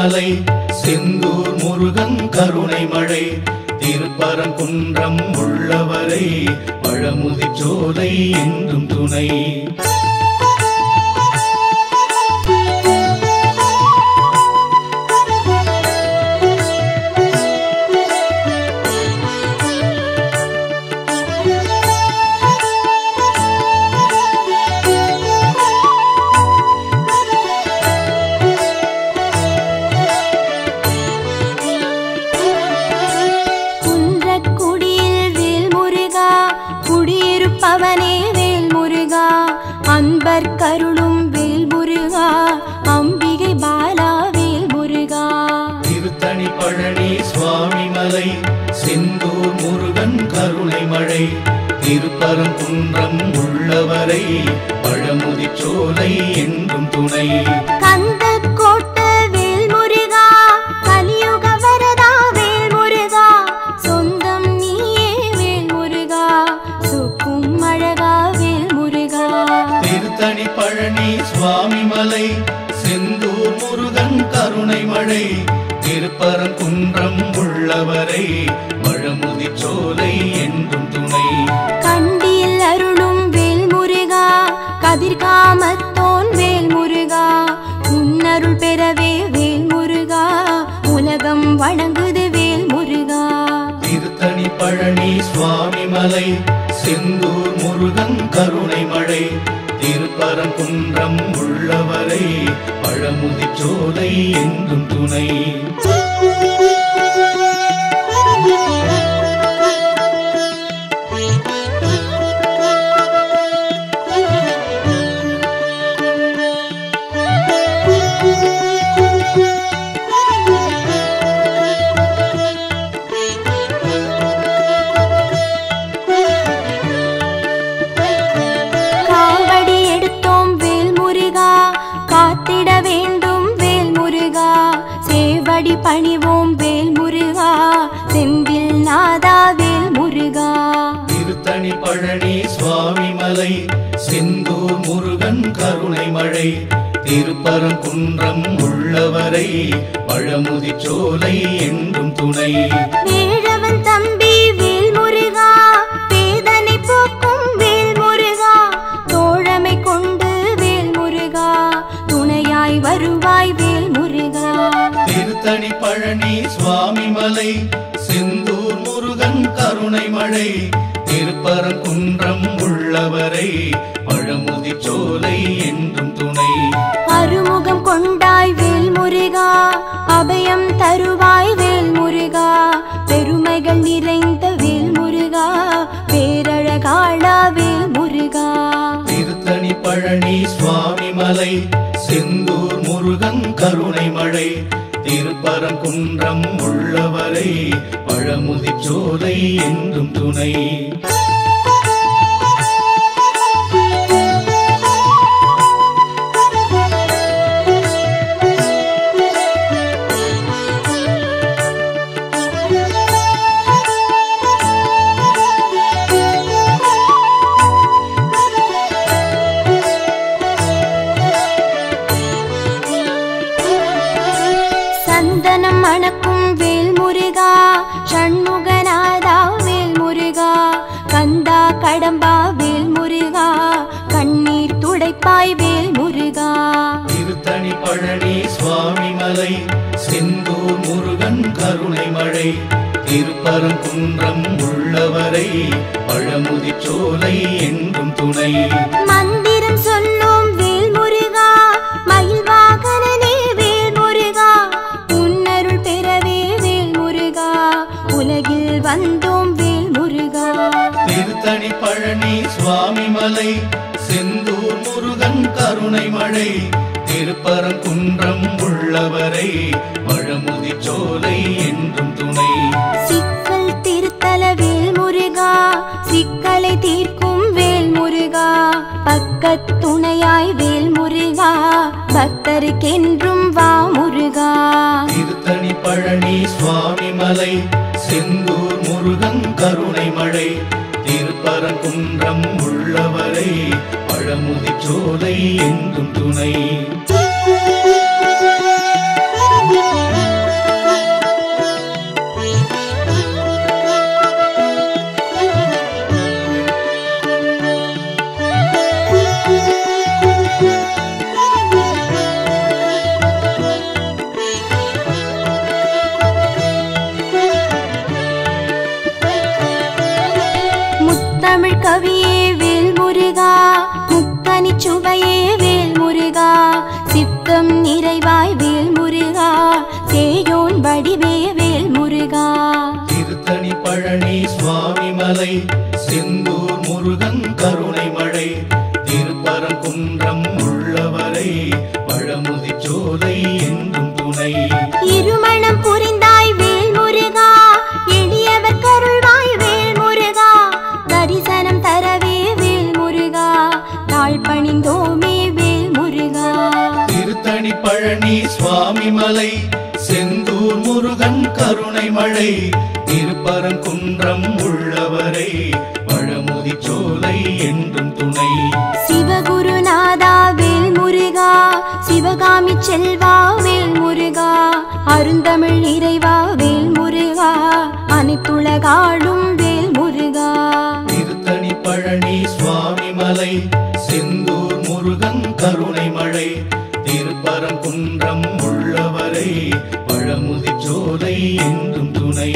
மலை செந்தூர் முருகன் கருணை மழை திருப்பரங்குன்றம் உள்ளவரை பழமுதிர் சோலை என்றும் துணை குன்றக்குடியில் வேல் முருகா குடியிருப்பவனே வேல் முருகா அன்பர் கருளும் வேல் முருகா அம்பிகை பாலா வேல் முருகா திருத்தணி பழனி சுவாமி மலை செந்தூர் முருகன் கருணை மழை திருப்பரங்குன்றம் உள்ளவரை பழமுதிர் சோலை என்றும் துணை கந்த கோட்ட வேல் முருகா கலியுக வரதா வேல் முருகா சொந்தம் நீயே வேல் முருகா சுக்கும் அழகா வேல் முருகா திருத்தணி பழனி சுவாமி மலை செந்தூர் முருகன் கருணை மழை திருப்பரங்குன்றம் உள்ளவரை பழமுதிர் சோலை என்றும் துணை கண்டில் அருளும் வேல் முருகா கதிர்காமத்தோன் வேல் முருகா உன்னருள் பெறவே வேல் முருகா உலகம் வணங்குது வேல் முருகா திருத்தணி பழனி சுவாமி மலை செந்தூர் முருகன் கருணை மழை திருப்பரங்குன்றம் உள்ளவரை பழமுதிர் சோலை என்றும் துணை காவடி எடுத்தோம் வேல் முருகா காத்திட வேண்டும் வேல் முருகா சேவடி பணிவோம் வேல் முருகா செந்தில் நாதா வேல் முருகா திருத்தணி பழனி சுவாமி மலை செந்தூர் முருகன் கருணை மழை திருப்பரங்குன்றம் உள்ளவரை பழமுதிர் சோலை என்றும் துணை வேழவன் தம்பி வேல் முருகா வேதனை போக்கும் வேல் முருகா தோழமை கொண்டு வேல் முருகா துணையாய் வருவாய் வேல் முருகா திருத்தணி பழனி சுவாமி மலை செந்தூர் முருகன் கருணை மழை திருப்பரங்குன்றம் உள்ளவரை பழமுதிர் சோலை என்றும் துணை அருமுகம் கொண்டாய் வேல் முருகா அபயம் தருவாய் வேல் முருகா பெருமைகள் நிறைந்த வேல் முருகா பேரழகாளா வேல் முருகா திருத்தணி பழனி சுவாமி மலை செந்தூர் முருகன் கருணை மழை திருப்பரங்குன்றம் உள்ளவரை பழமுதிர் சோலை என்றும் துணை சந்தனம் மணக்கும் வேல் முருகா சண்முகநாதா வேல் முருகா கந்தா கடம்பா வேல் முருகா கண்ணீர் துடைப்பாய் வேல் முருகா திருத்தணி பழனி சுவாமி மலை செந்தூர் முருகன் கருணை மழை திருப்பரங்குன்றம் உள்ளவரை பழமுதிர் சோலை என்றும் துணை மந்திரம் சொல்லும் வேல் முருகா மயில் வாகனனே வேல் முருகா உன்னருள் பெறவே வேல் முருகா உலகில் வந்தோம் வேல் முருகா திருத்தணி பழனி சுவாமி மலை செந்தூர் முருகன் கருணை மழை திருப்பரங்குன்றம் உள்ளவரை பழமுதிர் சோலை என்றும் துணை சிக்கல் திருத்தல வேல் முருகா சிக்கலை தீர்க்கும் வேல் முருகா பக்கத் துணையாய் வேல் முருகா பக்தருக்கென்றும் வா முருகா திருத்தணி பழனி சுவாமி மலை செந்தூர் முருகன் கருணை மழை திருப்பரங்குன்றம் உள்ளவரை பழமுதிர் சோலை என்றும் துணை கவியே வேல் முருகா முக்கனி சுவையே வேல் முருகா சித்தம் நிறைவாய் வேல் முருகா சேயோன் வடிவே வேல் முருகா திருத்தணி பழனி சுவாமி மலை செந்தூர் முருகன் கருணை மழை திருப்பரங்குன்றம் உள்ளவரை பழமுதி சோலை என்றும் துணை இருமணம் புரிந்தாய் வேல் முருகா எளியவர் கருள்வாய் வேல் முருகா தரிசனம் தரவே வேல் முருகா தாழ் பணிந்தோமே வேல் முருகா திருத்தணி பழனி சுவாமி மலை செந்தூர் முருகன் கருணை மழை திருப்பரங்குன்றம் உள்ளவரை பழமுதி சோலை என்றும் துணை சிவகுருநாதா வேல் முருகா சிவகாமி செல்வா வேல் முருகா அருந்தமிழ் இறைவா வேல் முருகா அனைத்துலகாளும் வேல் முருகா திருத்தணி பழனி சுவாமி மலை செந்தூர் முருகன் கருணை மழை திருப்பரங்குன்றம் உள்ளவரை பழமுதி சோலை என்றும் துணை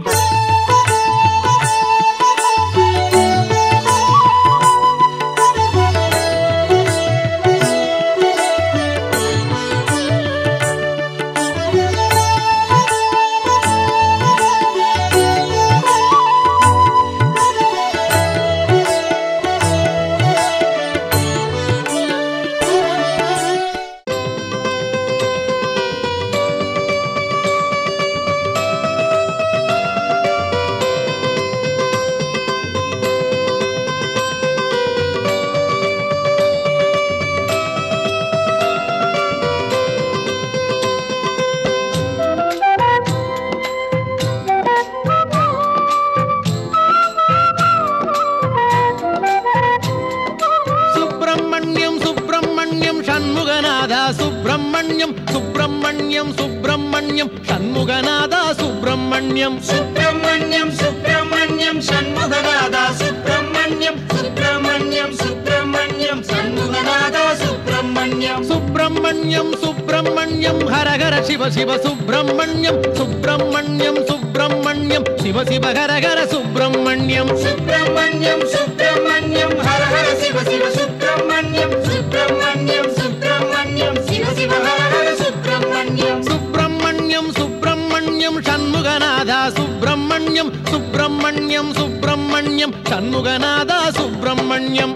சுப்பிரமணியம் சுப்பிரமணியம் சண்முகநாதா சுப்பிரமணியம் சுப்பிரமணியம் சுப்பிரமணியம் சண்முகநாதா சுப்பிரமணியம் சுப்பிரமணியம் சுப்பிரமணியம் சண்முகநாதா சுப்பிரமணியம் சுப்பிரமணியம் சுப்பிரமணியம் சண்முகநாதா சுப்பிரமணியம் சுப்பிரமணியம் சுப்பிரமணியம் ஹரஹர சிவ சிவ சுப்பிரமணியம் சுப்பிரமணியம் சுப்பிரமணியம் சிவ சிவ ஹரஹர சுப்பிரமணியம் சுப்பிரமணியம் சுப்பிரமணியம் ஹர ஹர சிவ சிவ சுப்பிரமணியம் சுப்பிரமணியம் சுப்பிரமணியம் சிவ சிவ ஹர ஹர சுப்பிரமணியம் சுப்பிரமணியம் சுப்பிரமணியம் சண்முகநாதா சுப்பிரமணியம் சுப்பிரமணியம் சுப்பிரமணியம் சண்முகநாதா சுப்பிரமணியம்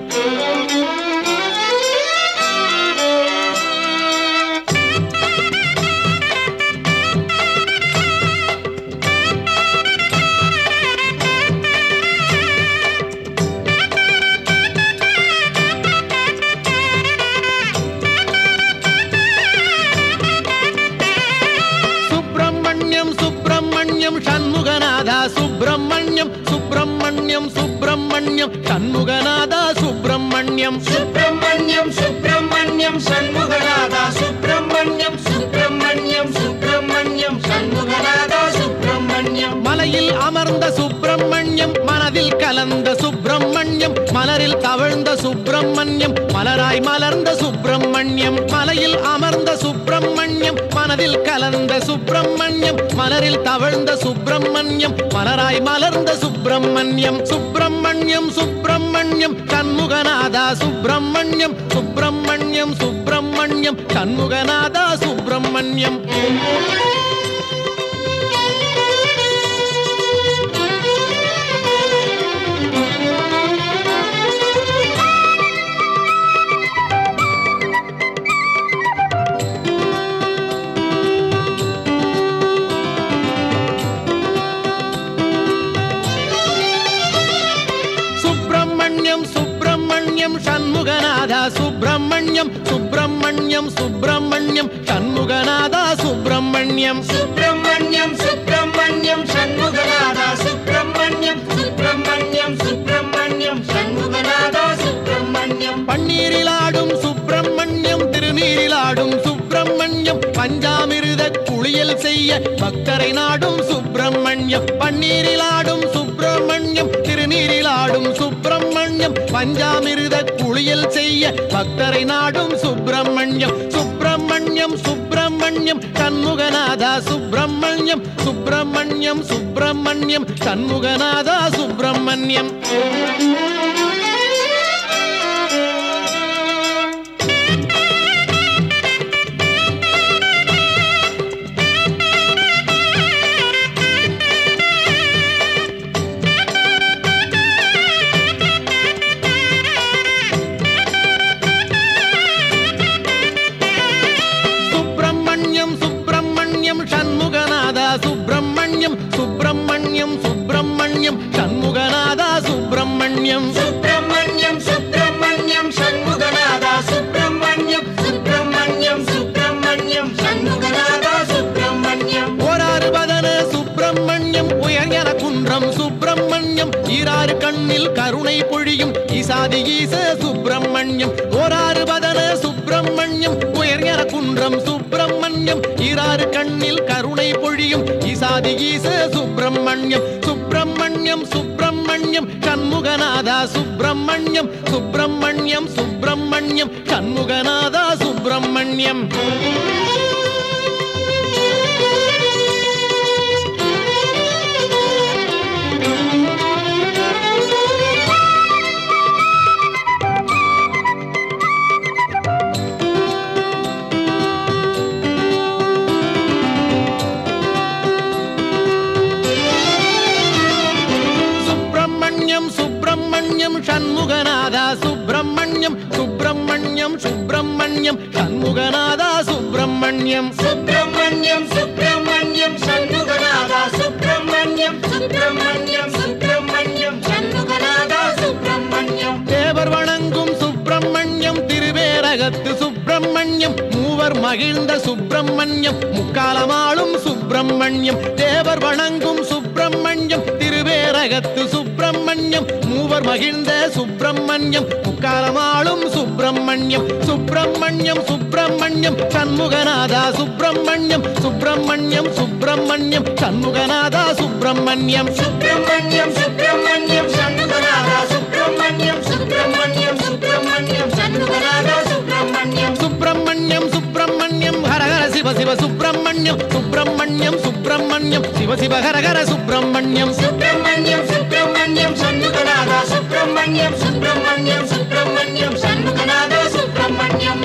சுப்பிரமணியம் சுப்பிரமணியம் சண்முகநாதா சுப்பிரமணியம் சுப்பிரமணியம் சுப்பிரமணியம் சண்முகநாதா சுப்பிரமணியம் சுப்பிரமணியம் சுப்பிரமணியம் சண்முகநாதா சுப்பிரமணியம் சுப்பிரமணியம் சுப்பிரமணியம் சண்முகநாதா சுப்பிரமணியம் மலையில் அமர்ந்த சுப்பிரமணியம் மனதில் கலந்த சுப்பிரமணியம் மலரில் தவழ்ந்த சுப்பிரமணியம் மலராய் மலர்ந்த சுப்பிரமணியம் மலையில் அமர்ந்த சுப்பிரமணியம் மனதில் கலந்த சுப்பிரமணியம் மலரில் தவழ்ந்த சுப்பிரமணியம் மலராய் மலர்ந்த சுப்பிரமணியம் சுப்பிரமணியம் சுப்பிரமணியம் சண்முகநாதா சுப்பிரமணியம் சுப்பிரமணியம் சுப்பிரமணியம் சண்முகநாதா சுப்பிரமணியம் சுப்பிரமணியம் சுப்பிரமணியம் சண்முகநாதா சுப்பிரமணியம் சுப்பிரமணியம் சுப்பிரமணியம் சண்முகநாதா சுப்பிரமணியம் சுப்பிரமணியம் சுப்பிரமணியம் சண்முகநாதா சுப்பிரமணியம் சுப்பிரமணியம் சுப்பிரமணியம் சண்முகநாதா சுப்பிரமணியம் பன்னீரிலாடும் சுப்பிரமணியம் திருநீரிலாடும் சுப்பிரமணியம் பஞ்சாமிருத குளியல் செய்ய பக்தரை நாடும் சுப்பிரமணியம் பன்னீரிலாடும் சுப்பிரமணியம் திருநீரிலாடும் சுப்பிரமணியம் பஞ்சாமிருத குளியல் செய்ய பக்தரை நாடும் சுப்பிரமணியம் சுப்பிரமணியம் சுப்பிரமணியம் சண்முகநாதா சுப்பிரமணியம் சுப்பிரமணியம் சுப்பிரமணியம் சண்முகநாதா சுப்பிரமணியம் சுப்பிரமணியம் சுப்பிரமணியம் சண்முகநாதா சுப்பிரமணியம் சுப்பிரமணியம் சுப்பிரமணியம் சண்முகநாதா சுப்பிரமணியம் சுப்பிரமணியம் சுப்பிரமணியம் சண்முகநாதா சுப்பிரமணியம் ஓராறு பதன சுப்பிரமணியம் உயர்ஞன குன்றம் சுப்பிரமணியம் ஈராறு கண்ணில் கருணை பொழியும் ஈசாதி ஈச சுப்பிரமணியம் ஓராறு பதன சுப்பிரமணியம் உயர்ஞன குன்றம் சுப்பிரமணியம் ஈராறு கண்ணில் கருணை பொழியும் ஈசாதி ஈச சுப்பிரமணியம் சுப்பிரமணியம் சுப்பிரமணியம் சண்முகநாதா சுப்பிரமணியம் சுப்பிரமணியம் சுப்பிரமணியம் சண்முகநாதா சுப்பிரமணியம் சுப்பிரமணியம் சுப்பிரமணியம் சண்முகநாதா சுப்பிரமணியம் சுப்பிரமணியம் சுப்பிரமணியம் சண்முகநாதா சுப்பிரமணியம் சுப்பிரமணியம் சுப்பிரமணியம் சண்முகநாதா சுப்பிரமணியம் சுப்பிரமணியம் சுப்பிரமணியம் சண்முகநாதா சுப்பிரமணியம் தேவர் வணங்கும் சுப்பிரமணியம் திருவேரகத்து சுப்பிரமணியம் மூவர் மகிழ்ந்த சுப்பிரமணியம் முக்காலமாளும் சுப்பிரமணியம் தேவர் வணங்கும் சுப்பிரமணியம் திருவேரகத்து சுப்பிரமணியம் மூவர் மகிழ்ந்த சுப்பிரமணியம் முக்காலமாளும் சுப்பிரமணியம் சுப்பிரமணியம் சுப்பிரமணியம் சண்முகநாதா சுப்பிரமணியம் சுப்பிரமணியம் சுப்பிரமணியம் சண்முகநாதா சுப்பிரமணியம் சுப்பிரமணியம் சுப்பிரமணியம் சண்முகநாதா சுப்பிரமணியம் சுப்பிரமணியம் சுப்பிரமணியம் சண்முகநாதா சுப்பிரமணியம் சுப்பிரமணியம் சுப்பிரமணியம் ஹரஹர சிவ சிவ சுப்பிரமணியம் சுப்பிரமணியம் சுப்பிரமணியம் சிவ சிவ ஹரஹர சுப்பிரமணியம் சுப்பிரமணியம் சுப்பிரமணியம் சண்முகநாதா சுப்பிரமணியம் சுப்பிரமணியம் சுப்பிரமணியம் சண்முகநாதா சுப்பிரமணியம்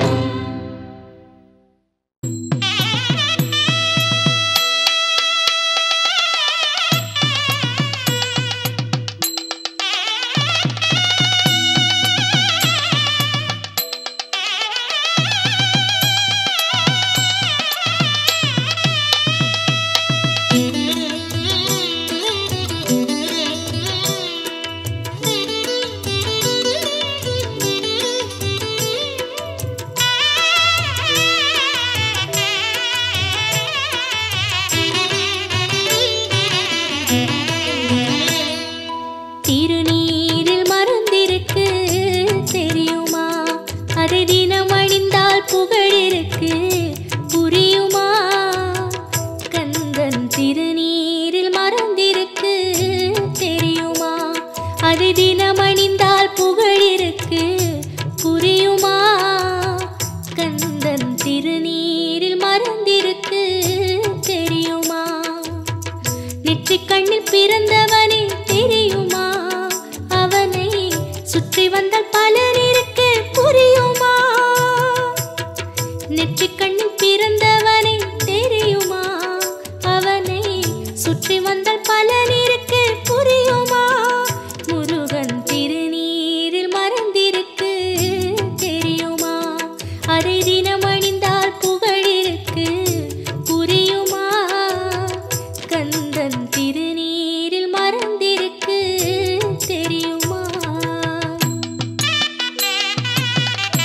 திருநீரில் மருந்திருக்கு தெரியுமா அதை தினம் அணிந்தால் புகழிருக்கு புரியுமா கந்தன் திருநீரில் மறந்திருக்கு தெரியுமா அதை தினம் அணிந்தால் புகழிருக்கு புரியுமா கந்தன் திருநீரில் மறந்திருக்கு தெரியுமா நெற்றிக் கண்ணில் பிறந்தவனே தெரியுமா அவனை சுற்றி வந்த பலர் இருக்கு புரியுமா நெற்றிக் கண்ணில் பிறந்தவனே தெரியுமா அவனை சுற்றி வந்த பலர் இருக்கு புரியுமா முருகன் திருநீரில் மறந்திருக்கு தெரியுமா அதை தினம் அணிந்தால் புகழிருக்கு புரியுமா கந்தன் திருநீரில் மறந்திருக்கு தெரியுமா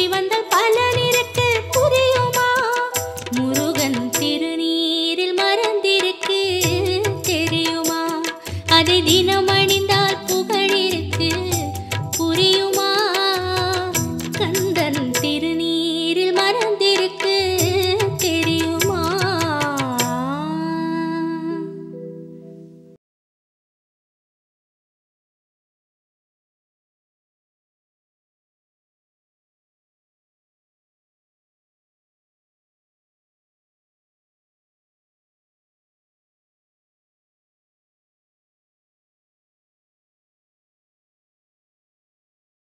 வந்தால் பலன் இருக்கு புரியுமா முருகன் திருநீரில் மறந்திருக்கு தெரியுமா அதை தினம்